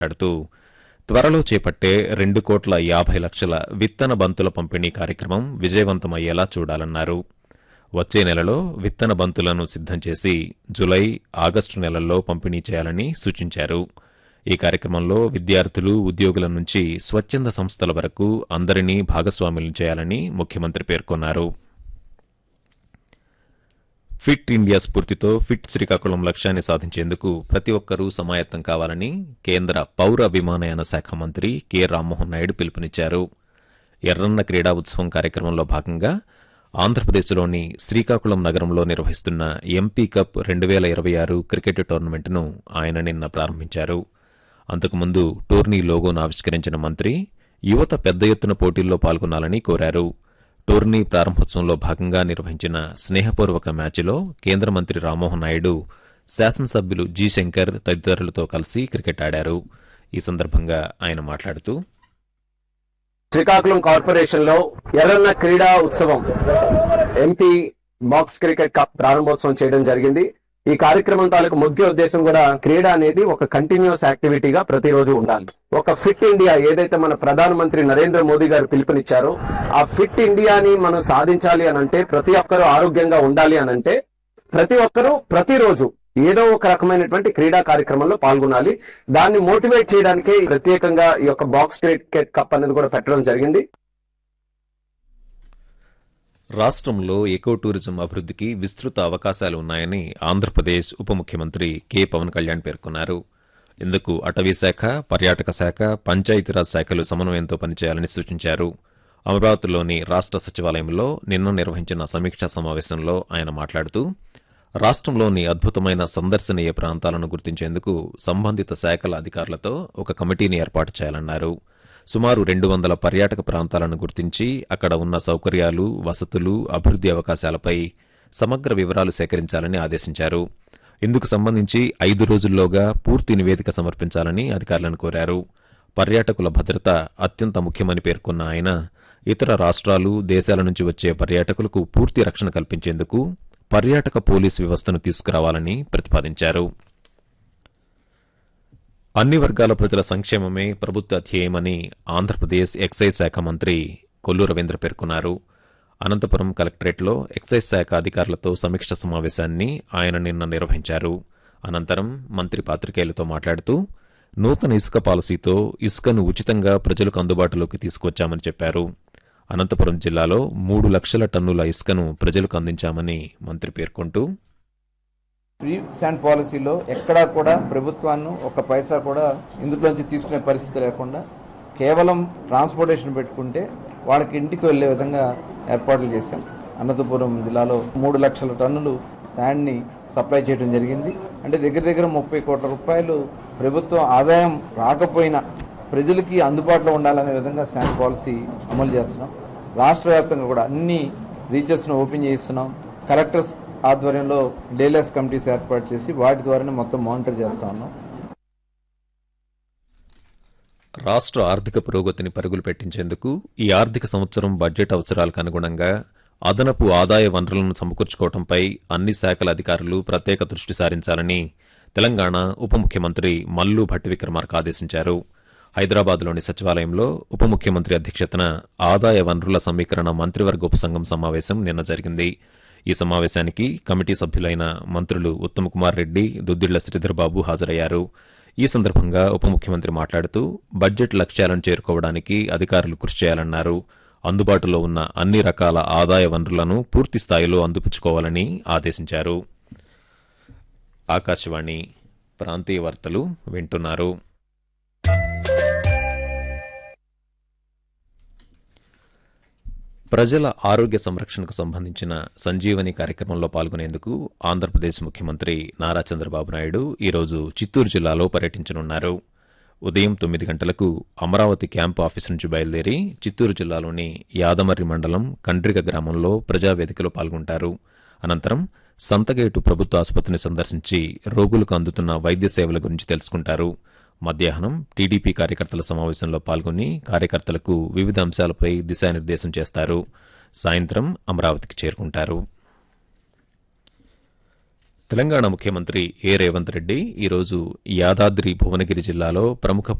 మాట్లాడుతూ త్వరలో చేపట్టే రెండు కోట్ల యాభై లక్షల విత్తన బంతుల పంపిణీ కార్యక్రమం విజయవంతమయ్యేలా చూడాలన్నారు వచ్చే నెలలో విత్తన బంతులను సిద్ధం చేసి జులై ఆగస్టు నెలల్లో పంపిణీ చేయాలని సూచించారు ఈ కార్యక్రమంలో విద్యార్థులు ఉద్యోగుల నుంచి స్వచ్ఛంద సంస్థల వరకు అందరినీ భాగస్వాములను చేయాలని ముఖ్యమంత్రి పేర్కొన్నారు ఫిట్ ఇండియా స్ఫూర్తితో ఫిట్ శ్రీకాకుళం లక్ష్యాన్ని సాధించేందుకు ప్రతి ఒక్కరూ సమాయత్తం కావాలని కేంద్ర పౌర విమానయాన శాఖ మంత్రి కె రామ్మోహన్ నాయుడు పిలుపునిచ్చారు ఎర్రన్న క్రీడా ఉత్సవం కార్యక్రమంలో భాగంగా ఆంధ్రప్రదేశ్లోని శ్రీకాకుళం నగరంలో నిర్వహిస్తున్న ఎంపీ కప్ రెండు వేల ఇరవై ఆరు క్రికెట్ టోర్నమెంట్ను ఆయన నిన్న ప్రారంభించారు అంతకుముందు టోర్నీ లోగోను ఆవిష్కరించిన మంత్రి యువత పెద్ద ఎత్తున పోటీల్లో పాల్గొనాలని కోరారు టోర్నీ ప్రారంభోత్సవంలో భాగంగా నిర్వహించిన స్నేహపూర్వక మ్యాచ్లో కేంద్ర మంత్రి రామ్మోహన్ నాయుడు శాసనసభ్యులు జి శంకర్ తదితరులతో కలిసి క్రికెట్ ఆడారు ఈ సందర్భంగా ఆయన మాట్లాడుతూ శ్రీకాకుళం కార్పొరేషన్ లో ఎర్రన్న క్రీడా ఉత్సవం ఎంపీ బాక్స్ క్రికెట్ కప్ ప్రారంభోత్సవం చేయడం జరిగింది ఈ కార్యక్రమం తాలూకు ముఖ్య ఉద్దేశం కూడా క్రీడ అనేది ఒక కంటిన్యూస్ యాక్టివిటీగా ప్రతిరోజు ఉండాలి ఒక ఫిట్ ఇండియా ఏదైతే మన ప్రధానమంత్రి నరేంద్ర మోదీ గారు పిలుపునిచ్చారో ఆ ఫిట్ ఇండియాని మనం సాధించాలి అని అంటే ప్రతి ఒక్కరూ ఆరోగ్యంగా ఉండాలి అని అంటే ప్రతి ఒక్కరూ ప్రతిరోజు ఏదో ఒక రకమైనటువంటి క్రీడా కార్యక్రమంలో పాల్గొనాలి దాన్ని మోటివేట్ చేయడానికి ప్రత్యేకంగా ఈ యొక్క బాక్స్ క్రికెట్ కప్ అనేది కూడా పెట్టడం జరిగింది రాష్ట్రంలో ఎకో టూరిజం అభివృద్ధికి విస్తృత అవకాశాలు ఉన్నాయని ఆంధ్రప్రదేశ్ ఉప ముఖ్యమంత్రి కె పవన్ కళ్యాణ్ పేర్కొన్నారు ఇందుకు అటవీ శాఖ పర్యాటక శాఖ పంచాయతీరాజ్ శాఖలు సమన్వయంతో పనిచేయాలని సూచించారు అమరావతిలోని రాష్ట్ర సచివాలయంలో నిన్న నిర్వహించిన సమీక్షా సమావేశంలో ఆయన మాట్లాడుతూ రాష్ట్రంలోని అద్భుతమైన సందర్శనీయ ప్రాంతాలను గుర్తించేందుకు సంబంధిత శాఖల అధికారులతో ఒక కమిటీని ఏర్పాటు చేయాలన్నారు సుమారు రెండు వందల పర్యాటక ప్రాంతాలను గుర్తించి అక్కడ ఉన్న సౌకర్యాలు వసతులు అభివృద్ది అవకాశాలపై సమగ్ర వివరాలు సేకరించాలని ఆదేశించారు ఇందుకు సంబంధించి ఐదు రోజుల్లోగా పూర్తి నివేదిక సమర్పించాలని అధికారులను కోరారు పర్యాటకుల భద్రత అత్యంత ముఖ్యమని పేర్కొన్న ఆయన ఇతర రాష్ట్రాలు దేశాల నుంచి వచ్చే పర్యాటకులకు పూర్తి రక్షణ కల్పించేందుకు పర్యాటక పోలీసు వ్యవస్థను తీసుకురావాలని ప్రతిపాదించారు అన్ని వర్గాల ప్రజల సంక్షేమమే ప్రభుత్వ ధ్యేయమని ఆంధ్రప్రదేశ్ ఎక్సైజ్ శాఖ మంత్రి కొల్లు రవీంద్ర పేర్కొన్నారు అనంతపురం కలెక్టరేట్లో ఎక్సైజ్ శాఖ అధికారులతో సమీక్ష సమావేశాన్ని ఆయన నిన్న నిర్వహించారు అనంతరం మంత్రి పాత్రికేయులతో మాట్లాడుతూ నూతన ఇసుక పాలసీతో ఇసుకను ఉచితంగా ప్రజలకు అందుబాటులోకి తీసుకొచ్చామని చెప్పారు అనంతపురం జిల్లాలో మూడు లక్షల టన్నుల ఇసుకను ప్రజలకు అందించామని మంత్రి పేర్కొంటూ ఫ్రీ శాండ్ పాలసీలో ఎక్కడా కూడా ప్రభుత్వాన్ని ఒక పైసా కూడా ఇందులోంచి తీసుకునే పరిస్థితి లేకుండా కేవలం ట్రాన్స్పోర్టేషన్ పెట్టుకుంటే వాళ్ళకి ఇంటికి వెళ్ళే విధంగా ఏర్పాట్లు చేశాం అనంతపురం జిల్లాలో మూడు లక్షల టన్నులు శాండ్ని సప్లై చేయడం జరిగింది అంటే దగ్గర దగ్గర ముప్పై కోట్ల రూపాయలు ప్రభుత్వం ఆదాయం రాకపోయినా ప్రజలకి అందుబాటులో ఉండాలనే విధంగా శాండ్ పాలసీ అమలు చేస్తున్నాం రాష్ట్ర వ్యాప్తంగా కూడా అన్ని రీచెస్ను ఓపెన్ చేస్తున్నాం కలెక్టర్స్ ఆధ్వర్యంలో డేలెస్ కమిటీస్ ఏర్పాటు చేసి వాటి ద్వారానే మొత్తం మానిటర్ చేస్తా ఉన్నాం రాష్ట్ర ఆర్థిక పురోగతిని పరుగులు పెట్టించేందుకు ఈ ఆర్థిక సంవత్సరం బడ్జెట్ అవసరాలకు అనుగుణంగా అదనపు ఆదాయ వనరులను సమకూర్చుకోవడంపై అన్ని శాఖల అధికారులు ప్రత్యేక దృష్టి సారించాలని తెలంగాణ ఉప ముఖ్యమంత్రి మల్లు భట్టి విక్రమార్క ఆదేశించారు హైదరాబాద్లోని సచివాలయంలో ఉప ముఖ్యమంత్రి అధ్యక్షతన ఆదాయ వనరుల సమీకరణ మంత్రివర్గ ఉపసంఘం సమావేశం నిన్న జరిగింది ఈ సమావేశానికి కమిటీ సభ్యులైన మంత్రులు ఉత్తమ్ కుమార్ రెడ్డి దుద్దిళ్ల శ్రీధర్బాబు హాజరయ్యారు ఈ సందర్భంగా ఉప ముఖ్యమంత్రి మాట్లాడుతూ బడ్జెట్ లక్ష్యాలను చేరుకోవడానికి అధికారులు కృషి చేయాలన్నారు అందుబాటులో ఉన్న అన్ని రకాల ఆదాయ వనరులను పూర్తి స్థాయిలో అందిపుచ్చుకోవాలని ఆదేశించారు ఆకాశవాణి ప్రాంతీయ వార్తలు వింటున్నారు ప్రజల ఆరోగ్య సంరక్షణకు సంబంధించిన సంజీవని కార్యక్రమంలో పాల్గొనేందుకు ఆంధ్రప్రదేశ్ ముఖ్యమంత్రి నారా చంద్రబాబు నాయుడు ఈరోజు చిత్తూరు జిల్లాలో పర్యటించనున్నారు ఉదయం తొమ్మిది గంటలకు అమరావతి క్యాంపు ఆఫీస్ నుంచి బయలుదేరి చిత్తూరు జిల్లాలోని యాదమర్రి మండలం కండ్రిక గ్రామంలో ప్రజావేదికలో పాల్గొంటారు అనంతరం సంతగేటు ప్రభుత్వ ఆసుపత్రిని సందర్శించి రోగులకు అందుతున్న వైద్య సేవల గురించి తెలుసుకుంటారు మధ్యాహ్నం టీడీపీ కార్యకర్తల సమావేశంలో పాల్గొని కార్యకర్తలకు వివిధ అంశాలపై దిశానిర్దేశం చేస్తారు సాయంత్రం అమరావతికి చేరుకుంటారు తెలంగాణ ముఖ్యమంత్రి ఏ రేవంత్ రెడ్డి ఈరోజు యాదాద్రి భువనగిరి జిల్లాలో ప్రముఖ